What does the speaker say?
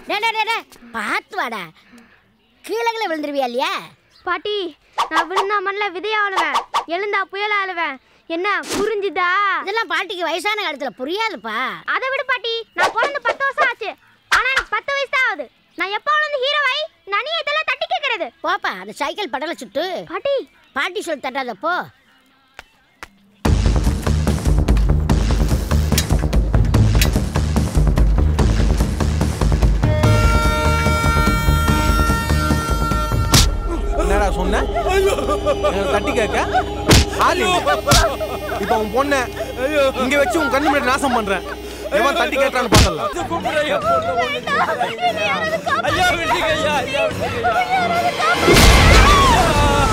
டே டே டே, டே பார்த்து வாடா கீழே கீழே விழுந்துருவியா இல்லையா பாட்டி நான் விழுந்தா மண்ணில் விதையாளுவேன் எழுந்தா புயல் ஆளுவேன் என்ன புரிஞ்சுதா இதெல்லாம் பாட்டிக்கு வயசான காலத்துல புரியாதுப்பா அதை விடு பாட்டி நான் பிறந்து பத்து வருஷம் ஆச்சு ஆனா எனக்கு பத்து வயசு தான் ஆகுது நான் எப்போ வந்து ஹீரோவை நனியை இதெல்லாம் தட்டி கேட்கறது போப்பா அந்த சைக்கிள் படலை சுட்டு பாட்டி பாட்டி சொல்லி தட்டாத போ என்னடா சொன்ன எனக்கு தட்டி கேட்க ஆளு இல்ல. இப்ப உன் பொண்ண இங்க வச்சு உன் கண்ணு முன்னாடி நாசம் பண்றேன் எவன் தட்டி கேட்டான்னு பார்த்தல ஐயா விட்டுங்க ஐயா ஐயா விட்டுங்க ஐயா